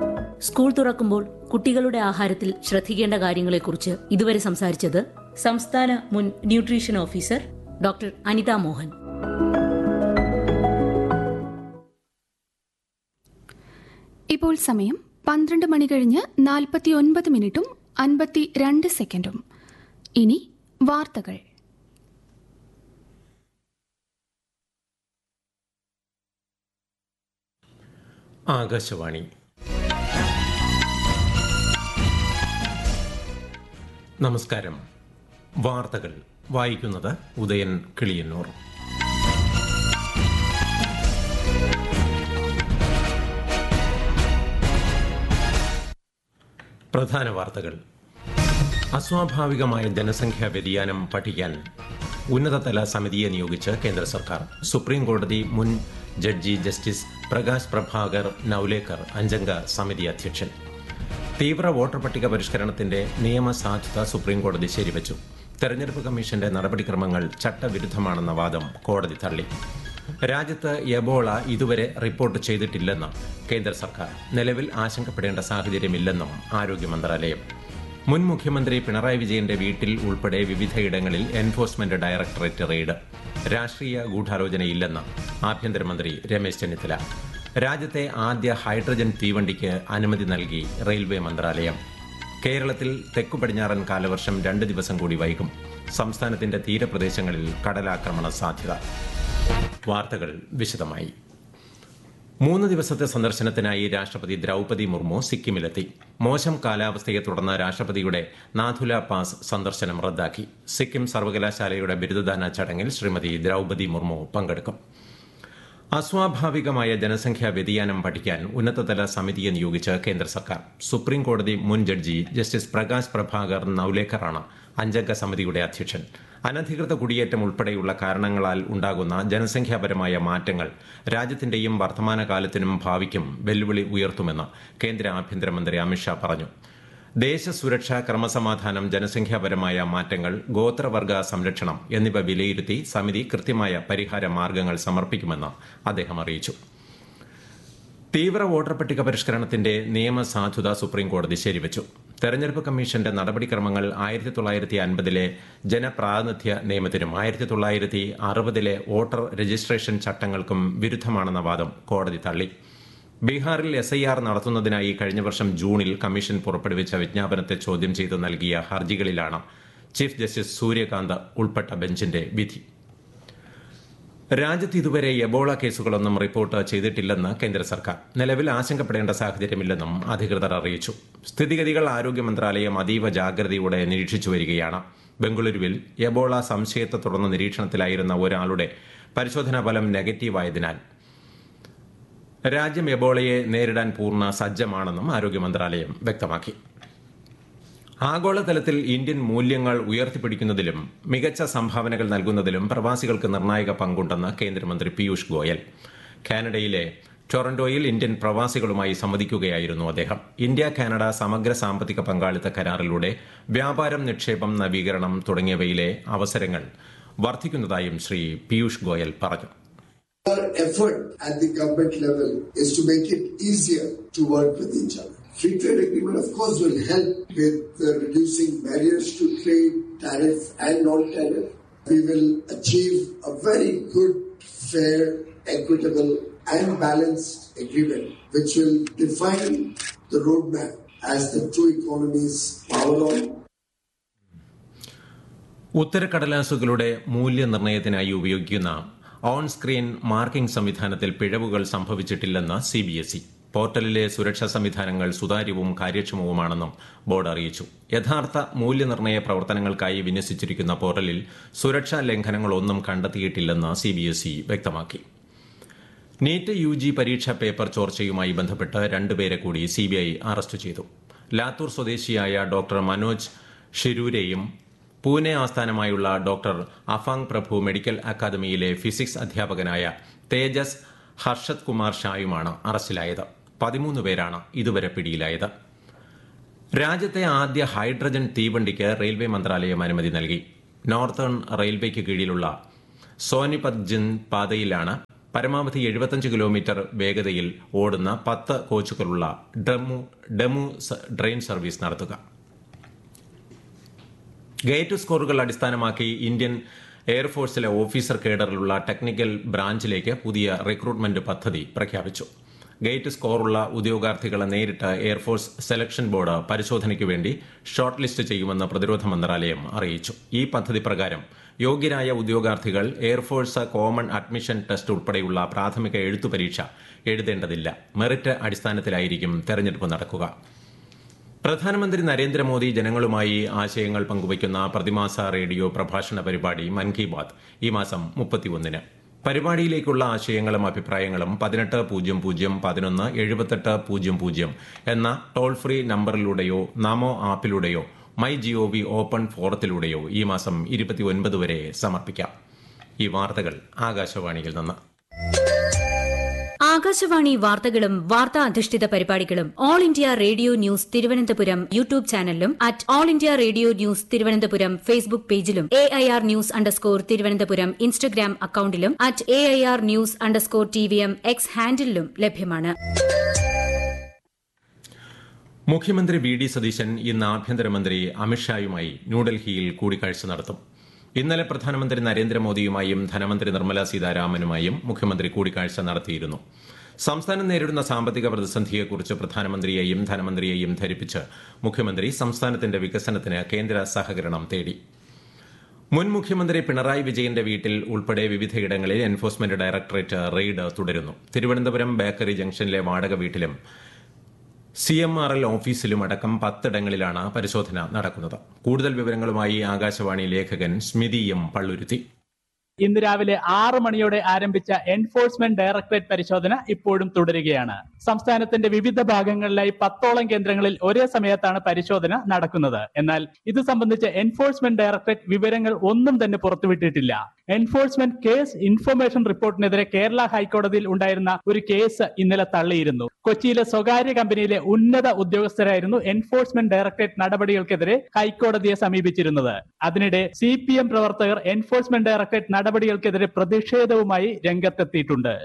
സ്കൂൾ തുറക്കുമ്പോൾ കുട്ടികളുടെ ആഹാരത്തിൽ ശ്രദ്ധിക്കേണ്ട കാര്യങ്ങളെക്കുറിച്ച് ഇതുവരെ സംസാരിച്ചത് സംസ്ഥാന മുൻ nutrition officer doctor Anitha Mohan ഇപ്പോൾ സമയം പന്ത്രണ്ട് മണി കഴിഞ്ഞ് നാൽപ്പത്തി ഒൻപത് മിനിറ്റും അൻപത്തി രണ്ട് സെക്കൻഡും ഇനി വാർത്തകൾ ആകാശവാണി നമസ്കാരം വാർത്തകൾ വായിക്കുന്നത് ഉദയൻ കിളിയന്നൂർ പ്രധാന വാർത്തകൾ അസ്വാഭാവികമായ ജനസംഖ്യാ വ്യതിയാനം പഠിക്കാൻ ഉന്നതതല സമിതിയെ നിയോഗിച്ച് കേന്ദ്ര സർക്കാർ സുപ്രീം കോടതി മുൻ ജഡ്ജി ജസ്റ്റിസ് പ്രകാശ് പ്രഭാകർ നൌലേക്കർ അഞ്ചംഗ സമിതി അധ്യക്ഷൻ തീവ്ര വോട്ടർ പട്ടിക പരിഷ്കരണത്തിന്റെ നിയമസാധുത സുപ്രീം കോടതി ശരിവച്ചു തെരഞ്ഞെടുപ്പ് കമ്മീഷന്റെ നടപടിക്രമങ്ങൾ ചട്ടവിരുദ്ധമാണെന്ന വാദം കോടതി തള്ളി രാജ്യത്ത് എബോള ഇതുവരെ റിപ്പോർട്ട് ചെയ്തിട്ടില്ലെന്ന് കേന്ദ്ര സർക്കാർ നിലവിൽ ആശങ്കപ്പെടേണ്ട സാഹചര്യമില്ലെന്നും ആരോഗ്യ മന്ത്രാലയം മുൻ മുഖ്യമന്ത്രി പിണറായി വിജയന്റെ വീട്ടിൽ ഉൾപ്പെടെ വിവിധയിടങ്ങളിൽ എൻഫോഴ്സ്മെന്റ് ഡയറക്ടറേറ്റ് റെയ്ഡ് രാഷ്ട്രീയ ഗൂഢാലോചനയില്ലെന്ന് ആഭ്യന്തരമന്ത്രി രമേശ് ചെന്നിത്തല രാജ്യത്തെ ആദ്യ ഹൈഡ്രജൻ തീവണ്ടിക്ക് അനുമതി നൽകി റെയിൽവേ മന്ത്രാലയം കേരളത്തിൽ തെക്കു പടിഞ്ഞാറൻ കാലവർഷം രണ്ട് ദിവസം കൂടി വൈകും സംസ്ഥാനത്തിന്റെ തീരപ്രദേശങ്ങളിൽ കടലാക്രമണ സാധ്യത വാർത്തകൾ വിശദമായി മൂന്ന് ദിവസത്തെ സന്ദർശനത്തിനായി രാഷ്ട്രപതി ദ്രൗപതി മുർമു സിക്കിമിലെത്തി മോശം കാലാവസ്ഥയെ തുടർന്ന് രാഷ്ട്രപതിയുടെ നാഥുല പാസ് സന്ദർശനം റദ്ദാക്കി സിക്കിം സർവകലാശാലയുടെ ബിരുദദാന ചടങ്ങിൽ ശ്രീമതി ദ്രൗപതി മുർമു പങ്കെടുക്കും അസ്വാഭാവികമായ ജനസംഖ്യാ വ്യതിയാനം പഠിക്കാൻ ഉന്നതതല സമിതിയെ നിയോഗിച്ച് കേന്ദ്ര സർക്കാർ സുപ്രീം കോടതി മുൻ ജഡ്ജി ജസ്റ്റിസ് പ്രകാശ് പ്രഭാകർ നൌലേക്കറാണ് അഞ്ചംഗ സമിതിയുടെ അധ്യക്ഷൻ അനധികൃത കുടിയേറ്റം ഉൾപ്പെടെയുള്ള കാരണങ്ങളാൽ ഉണ്ടാകുന്ന ജനസംഖ്യാപരമായ മാറ്റങ്ങൾ രാജ്യത്തിന്റെയും വർത്തമാനകാലത്തിനും ഭാവിക്കും വെല്ലുവിളി ഉയർത്തുമെന്ന് കേന്ദ്ര ആഭ്യന്തരമന്ത്രി അമിത്ഷാ പറഞ്ഞു ദേശസുരക്ഷ ക്രമസമാധാനം ജനസംഖ്യാപരമായ മാറ്റങ്ങൾ ഗോത്രവർഗ സംരക്ഷണം എന്നിവ വിലയിരുത്തി സമിതി കൃത്യമായ പരിഹാര മാർഗങ്ങൾ സമർപ്പിക്കുമെന്ന് അദ്ദേഹം അറിയിച്ചു തീവ്ര വോട്ടർ പട്ടിക പരിഷ്കരണത്തിന്റെ നിയമസാധുത സുപ്രീം കോടതി ശരിവച്ചു തെരഞ്ഞെടുപ്പ് കമ്മീഷന്റെ നടപടിക്രമങ്ങൾ ആയിരത്തി തൊള്ളായിരത്തി അൻപതിലെ ജനപ്രാതിനിധ്യ നിയമത്തിനും ആയിരത്തി തൊള്ളായിരത്തി അറുപതിലെ വോട്ടർ രജിസ്ട്രേഷൻ ചട്ടങ്ങൾക്കും വിരുദ്ധമാണെന്ന വാദം കോടതി തള്ളി ബീഹാറിൽ എസ് ഐ ആർ നടത്തുന്നതിനായി കഴിഞ്ഞ വർഷം ജൂണിൽ കമ്മീഷൻ പുറപ്പെടുവിച്ച വിജ്ഞാപനത്തെ ചോദ്യം ചെയ്ത് നൽകിയ ഹർജികളിലാണ് ചീഫ് ജസ്റ്റിസ് സൂര്യകാന്ത് ഉൾപ്പെട്ട ബെഞ്ചിന്റെ വിധി രാജ്യത്ത് ഇതുവരെ എബോള കേസുകളൊന്നും റിപ്പോർട്ട് ചെയ്തിട്ടില്ലെന്ന് കേന്ദ്ര സർക്കാർ നിലവിൽ ആശങ്കപ്പെടേണ്ട സാഹചര്യമില്ലെന്നും അധികൃതർ അറിയിച്ചു സ്ഥിതിഗതികൾ ആരോഗ്യ മന്ത്രാലയം അതീവ ജാഗ്രതയോടെ നിരീക്ഷിച്ചു വരികയാണ് ബംഗളൂരുവിൽ എബോള സംശയത്തെ തുടർന്ന് നിരീക്ഷണത്തിലായിരുന്ന ഒരാളുടെ പരിശോധനാ ഫലം നെഗറ്റീവായതിനാൽ രാജ്യം എബോളയെ നേരിടാൻ പൂർണ്ണ സജ്ജമാണെന്നും ആരോഗ്യ മന്ത്രാലയം വ്യക്തമാക്കി ആഗോളതലത്തിൽ ഇന്ത്യൻ മൂല്യങ്ങൾ ഉയർത്തിപ്പിടിക്കുന്നതിലും മികച്ച സംഭാവനകൾ നൽകുന്നതിലും പ്രവാസികൾക്ക് നിർണായക പങ്കുണ്ടെന്ന് കേന്ദ്രമന്ത്രി പീയൂഷ് ഗോയൽ കാനഡയിലെ ടൊറന്റോയിൽ ഇന്ത്യൻ പ്രവാസികളുമായി സംവദിക്കുകയായിരുന്നു അദ്ദേഹം ഇന്ത്യ കാനഡ സമഗ്ര സാമ്പത്തിക പങ്കാളിത്ത കരാറിലൂടെ വ്യാപാരം നിക്ഷേപം നവീകരണം തുടങ്ങിയവയിലെ അവസരങ്ങൾ വർദ്ധിക്കുന്നതായും ശ്രീ പീയൂഷ് ഗോയൽ പറഞ്ഞു Our effort at the government level is to make it easier to work with each other. Free trade agreement, of course, will help with uh, reducing barriers to trade, tariff and non-tariff. We will achieve a very good, fair, equitable and balanced agreement which will define the roadmap as the two economies power on ഉത്തരക്കടലാസുകളുടെ മൂല്യനിർണ്ണയത്തിനായി ഉപയോഗിക്കുന്ന on screen marking സംവിധാനത്തിൽ പിഴവുകൾ സംഭവിച്ചിട്ടില്ലെന്ന് C B S E പോർട്ടലിലെ സുരക്ഷാ സംവിധാനങ്ങൾ സുതാര്യവും കാര്യക്ഷമവുമാണെന്നും board അറിയിച്ചു യഥാർത്ഥ മൂല്യനിർണ്ണയ പ്രവർത്തനങ്ങൾക്കായി വിന്യസിച്ചിരിക്കുന്ന പോർട്ടലിൽ സുരക്ഷാ ലംഘനങ്ങളൊന്നും കണ്ടെത്തിയിട്ടില്ലെന്ന് സി ബി എസ് ഇ വ്യക്തമാക്കി നീറ്റ് യു ജി പരീക്ഷാ പേപ്പർ ചോർച്ചയുമായി ബന്ധപ്പെട്ട് രണ്ടുപേരെ കൂടി സിബിഐ അറസ്റ്റ് ചെയ്തു ലാത്തൂർ സ്വദേശിയായ ഡോക്ടർ മനോജ് ഷിരൂരെയും പൂനെ ആസ്ഥാനമായുള്ള ഡോക്ടർ അഫാങ് പ്രഭു മെഡിക്കൽ അക്കാദമിയിലെ ഫിസിക്സ് അധ്യാപകനായ തേജസ് ഹർഷത് കുമാർ ഷായുമാണ് അറസ്റ്റിലായത് പതിമൂന്ന് പേരാണ് ഇതുവരെ പിടിയിലായത് രാജ്യത്തെ ആദ്യ ഹൈഡ്രജൻ തീവണ്ടിക്ക് റെയിൽവേ മന്ത്രാലയം അനുമതി നൽകി നോർത്തേൺ റെയിൽവേക്ക് കീഴിലുള്ള സോനിപത് ജിൻ പാതയിലാണ് പരമാവധി എഴുപത്തഞ്ച് കിലോമീറ്റർ വേഗതയിൽ ഓടുന്ന പത്ത് കോച്ചുകളുള്ള ഡെമു ഡെമു സ- ട്രെയിൻ സർവീസ് നടത്തുക ഗേറ്റ് സ്കോറുകൾ അടിസ്ഥാനമാക്കി ഇന്ത്യൻ എയർഫോഴ്സിലെ ഓഫീസർ കേഡറിലുള്ള ടെക്നിക്കൽ ബ്രാഞ്ചിലേക്ക് പുതിയ റിക്രൂട്ട്മെന്റ് പദ്ധതി പ്രഖ്യാപിച്ചു ഗേറ്റ് സ്കോറുള്ള ഉദ്യോഗാർത്ഥികളെ നേരിട്ട് എയർഫോഴ്സ് സെലക്ഷൻ ബോർഡ് പരിശോധനയ്ക്ക് വേണ്ടി ഷോർട്ട് ലിസ്റ്റ് ചെയ്യുമെന്ന് പ്രതിരോധ മന്ത്രാലയം അറിയിച്ചു ഈ പദ്ധതി പ്രകാരം യോഗ്യരായ ഉദ്യോഗാർത്ഥികൾ എയർഫോഴ്സ് കോമൺ അഡ്മിഷൻ ടെസ്റ്റ് ഉൾപ്പെടെയുള്ള പ്രാഥമിക എഴുത്തു പരീക്ഷ എഴുതേണ്ടതില്ല മെറിറ്റ് അടിസ്ഥാനത്തിലായിരിക്കും തെരഞ്ഞെടുപ്പ് നടക്കുക പ്രധാനമന്ത്രി നരേന്ദ്രമോദി ജനങ്ങളുമായി ആശയങ്ങൾ പങ്കുവയ്ക്കുന്ന പ്രതിമാസ റേഡിയോ പ്രഭാഷണ പരിപാടി മൻ കി ബാത് ഈ മാസം മുപ്പത്തിയൊന്നിന് പരിപാടിയിലേക്കുള്ള ആശയങ്ങളും അഭിപ്രായങ്ങളും പതിനെട്ട് പൂജ്യം പൂജ്യം പതിനൊന്ന് എഴുപത്തെട്ട് പൂജ്യം പൂജ്യം എന്ന ടോൾ ഫ്രീ നമ്പറിലൂടെയോ നമോ ആപ്പിലൂടെയോ മൈ ജിഒവി ഓപ്പൺ ഫോറത്തിലൂടെയോ ഈ മാസം ഇരുപത്തിയൊൻപത് വരെ സമർപ്പിക്കാം ഈ വാർത്തകൾ ആകാശവാണിയിൽ നിന്ന് ആകാശവാണി വാർത്തകളും വാർത്താ അധിഷ്ഠിത പരിപാടികളും all India radio news Thiruvananthapuram YouTube ചാനലിലും at all India radio news Thiruvananthapuram Facebook പേജിലും A I R news underscore Thiruvananthapuram Instagram അക്കൌണ്ടിലും at A I R news underscore T V M X ഹാൻഡിലും ലഭ്യമാണ് മുഖ്യമന്ത്രി വി ഡി സതീശൻ ഇന്ന് ആഭ്യന്തരമന്ത്രി അമിത്ഷായുമായി ന്യൂഡൽഹിയിൽ കൂടിക്കാഴ്ച നടത്തും ഇന്നലെ പ്രധാനമന്ത്രി നരേന്ദ്രമോദിയുമായും ധനമന്ത്രി നിർമ്മല സീതാരാമനുമായും മുഖ്യമന്ത്രി കൂടിക്കാഴ്ച നടത്തിയിരുന്നു സംസ്ഥാനം നേരിടുന്ന സാമ്പത്തിക പ്രതിസന്ധിയെക്കുറിച്ച് പ്രധാനമന്ത്രിയെയും ധനമന്ത്രിയെയും ധരിപ്പിച്ച് മുഖ്യമന്ത്രി സംസ്ഥാനത്തിന്റെ വികസനത്തിന് കേന്ദ്ര സഹകരണം തേടി മുൻ മുഖ്യമന്ത്രി പിണറായി വിജയന്റെ വീട്ടിൽ ഉൾപ്പെടെ വിവിധയിടങ്ങളിൽ എൻഫോഴ്സ്മെന്റ് ഡയറക്ടറേറ്റ് റെയ്ഡ് തുടരുന്നു തിരുവനന്തപുരം ബേക്കറി ജംഗ്ഷനിലെ വാടക വീട്ടിലും സി എം ആർ എൽ ഓഫീസിലും അടക്കം പത്തിടങ്ങളിലാണ് പരിശോധന നടക്കുന്നത് കൂടുതൽ വിവരങ്ങളുമായി ആകാശവാണി ലേഖകൻ സ്മിതി എം പള്ളുരുത്തി ഇന്ന് രാവിലെ ആറ് മണിയോടെ ആരംഭിച്ച എൻഫോഴ്സ്മെന്റ് ഡയറക്ടറേറ്റ് പരിശോധന ഇപ്പോഴും തുടരുകയാണ് സംസ്ഥാനത്തിന്റെ വിവിധ ഭാഗങ്ങളിലായി പത്തോളം കേന്ദ്രങ്ങളിൽ ഒരേ സമയത്താണ് പരിശോധന നടക്കുന്നത് എന്നാൽ ഇത് സംബന്ധിച്ച് എൻഫോഴ്സ്മെന്റ് ഡയറക്ടറേറ്റ് വിവരങ്ങൾ ഒന്നും തന്നെ പുറത്തുവിട്ടിട്ടില്ല എൻഫോഴ്സ്മെന്റ് കേസ് ഇൻഫർമേഷൻ റിപ്പോർട്ടിനെതിരെ കേരള ഹൈക്കോടതിയിൽ ഉണ്ടായിരുന്ന ഒരു കേസ് ഇന്നലെ തള്ളിയിരുന്നു കൊച്ചിയിലെ സ്വകാര്യ കമ്പനിയിലെ ഉന്നത ഉദ്യോഗസ്ഥരായിരുന്നു എൻഫോഴ്സ്മെന്റ് ഡയറക്ടറേറ്റ് നടപടികൾക്കെതിരെ ഹൈക്കോടതിയെ സമീപിച്ചിരുന്നത് അതിനിടെ സി പി എം പ്രവർത്തകർ എൻഫോഴ്സ്മെന്റ് ഡയറക്ടറേറ്റ് നടപടികൾക്കെതിരെ പ്രതിഷേധവുമായി രംഗത്തെത്തിയിട്ടുണ്ട്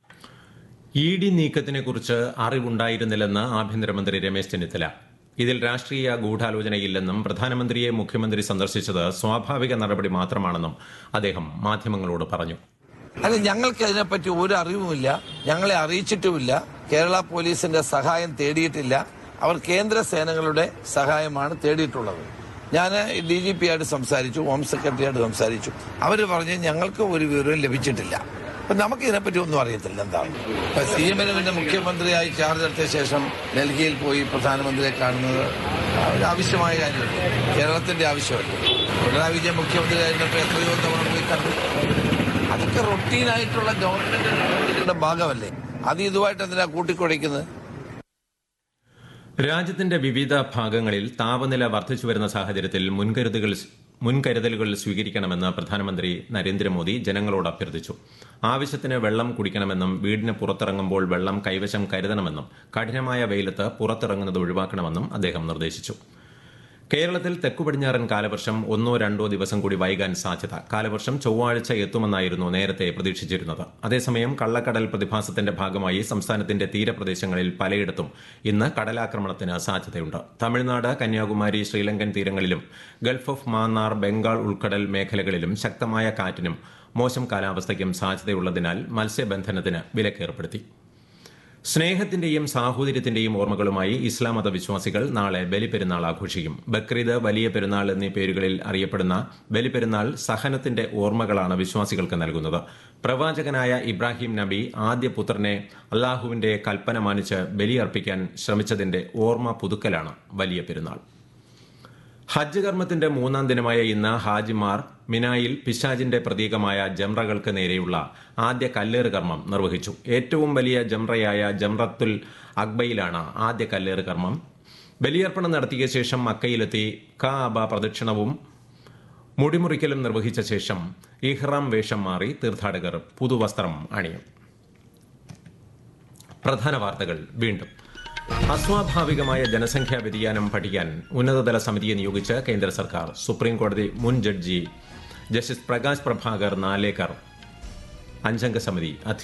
ഇ ഡി നീക്കത്തിനെക്കുറിച്ച് അറിവുണ്ടായിരുന്നില്ലെന്ന് ആഭ്യന്തരമന്ത്രി രമേശ് ചെന്നിത്തല ഇതിൽ രാഷ്ട്രീയ ഗൂഢാലോചനയില്ലെന്നും പ്രധാനമന്ത്രിയെ മുഖ്യമന്ത്രി സന്ദർശിച്ചത് സ്വാഭാവിക നടപടി മാത്രമാണെന്നും അദ്ദേഹം മാധ്യമങ്ങളോട് പറഞ്ഞു അല്ല ഞങ്ങൾക്ക് അതിനെപ്പറ്റി ഒരു അറിവുമില്ല ഞങ്ങളെ അറിയിച്ചിട്ടുമില്ല കേരള പോലീസിന്റെ സഹായം തേടിയിട്ടില്ല അവർ കേന്ദ്ര സേനകളുടെ സഹായമാണ് തേടിയിട്ടുള്ളത് ഞാൻ ഡി ജി പി ആയിട്ട് സംസാരിച്ചു ഹോം സെക്രട്ടറിയായിട്ട് സംസാരിച്ചു അവർ പറഞ്ഞ് ഞങ്ങൾക്ക് ഒരു വിവരവും ലഭിച്ചിട്ടില്ല അപ്പൊ നമുക്ക് ഇതിനെപ്പറ്റി ഒന്നും അറിയത്തില്ല എന്താണ് ഇപ്പൊ സി എമ്മിന് പിന്നെ മുഖ്യമന്ത്രിയായി ചാർജ് എടുത്ത ശേഷം ഡൽഹിയിൽ പോയി പ്രധാനമന്ത്രിയെ കാണുന്നത് ഒരു ആവശ്യമായ കാര്യമല്ല കേരളത്തിന്റെ ആവശ്യമല്ല പിണറായി വിജയൻ മുഖ്യമന്ത്രിയായിരുന്നപ്പോൾ എത്രയോ തവണ പോയി കണ്ടു അതൊക്കെ റൊട്ടീനായിട്ടുള്ള ഗവൺമെന്റിന്റെ ഭാഗമല്ലേ അത് ഇതുമായിട്ട് എന്തിനാ കൂട്ടിക്കുഴയ്ക്കുന്നത് രാജ്യത്തിന്റെ വിവിധ ഭാഗങ്ങളിൽ താപനില വർദ്ധിച്ചു വരുന്ന സാഹചര്യത്തിൽ മുൻകരുതലുകൾ മുൻകരുതലുകൾ സ്വീകരിക്കണമെന്ന് പ്രധാനമന്ത്രി നരേന്ദ്രമോദി ജനങ്ങളോട് അഭ്യർത്ഥിച്ചു ആവശ്യത്തിന് വെള്ളം കുടിക്കണമെന്നും വീടിന് പുറത്തിറങ്ങുമ്പോൾ വെള്ളം കൈവശം കരുതണമെന്നും കഠിനമായ വെയിലത്ത് പുറത്തിറങ്ങുന്നത് ഒഴിവാക്കണമെന്നും അദ്ദേഹം നിർദ്ദേശിച്ചു കേരളത്തിൽ തെക്കുപടിഞ്ഞാറൻ കാലവർഷം ഒന്നോ രണ്ടോ ദിവസം കൂടി വൈകാൻ സാധ്യത കാലവർഷം ചൊവ്വാഴ്ച എത്തുമെന്നായിരുന്നു നേരത്തെ പ്രതീക്ഷിച്ചിരുന്നത് അതേസമയം കള്ളക്കടൽ പ്രതിഭാസത്തിന്റെ ഭാഗമായി സംസ്ഥാനത്തിന്റെ തീരപ്രദേശങ്ങളിൽ പലയിടത്തും ഇന്ന് കടലാക്രമണത്തിന് സാധ്യതയുണ്ട് തമിഴ്നാട് കന്യാകുമാരി ശ്രീലങ്കൻ തീരങ്ങളിലും ഗൾഫ് ഓഫ് മാന്നാർ ബംഗാൾ ഉൾക്കടൽ മേഖലകളിലും ശക്തമായ കാറ്റിനും മോശം കാലാവസ്ഥയ്ക്കും സാധ്യതയുള്ളതിനാൽ മത്സ്യബന്ധനത്തിന് വിലക്കേർപ്പെടുത്തി സ്നേഹത്തിന്റെയും സാഹോദര്യത്തിന്റെയും ഓർമ്മകളുമായി ഇസ്ലാം മത വിശ്വാസികൾ നാളെ ബലിപെരുന്നാൾ ആഘോഷിക്കും ബക്രീദ് വലിയ പെരുന്നാൾ എന്നീ പേരുകളിൽ അറിയപ്പെടുന്ന ബലിപെരുന്നാൾ സഹനത്തിന്റെ ഓർമ്മകളാണ് വിശ്വാസികൾക്ക് നൽകുന്നത് പ്രവാചകനായ ഇബ്രാഹിം നബി ആദ്യ പുത്രനെ അള്ളാഹുവിന്റെ കൽപ്പന മാനിച്ച് ബലിയർപ്പിക്കാൻ ശ്രമിച്ചതിന്റെ ഓർമ്മ പുതുക്കലാണ് വലിയ പെരുന്നാൾ ഹജ്ജ് കർമ്മത്തിന്റെ മൂന്നാം ദിനമായ ഇന്ന് ഹാജിമാർ മിനായിൽ പിശാജിന്റെ പ്രതീകമായ ജംറകൾക്ക് നേരെയുള്ള ആദ്യ കല്ലേറ് കർമ്മം നിർവഹിച്ചു ഏറ്റവും വലിയ ജംറയായ ജംറത്തുൽ അക്ബയിലാണ് ആദ്യ കല്ലേറ് കർമ്മം ബലിയർപ്പണം നടത്തിയ ശേഷം മക്കയിലെത്തി കാബ പ്രദക്ഷിണവും മുടിമുറിക്കലും നിർവഹിച്ച ശേഷം ഇഹ്റാം വേഷം മാറി തീർത്ഥാടകർ പുതുവസ്ത്രം അണിയും പ്രധാന വാർത്തകൾ വീണ്ടും അസ്വാഭാവികമായ ജനസംഖ്യാ വ്യതിയാനം പഠിക്കാൻ ഉന്നതതല സമിതിയെ നിയോഗിച്ച് കേന്ദ്ര സർക്കാർ സുപ്രീം കോടതി മുൻ ജഡ്ജി ജസ്റ്റിസ് പ്രകാശ് പ്രഭാകർ നാലേക്കർ അഞ്ചംഗ സമിതി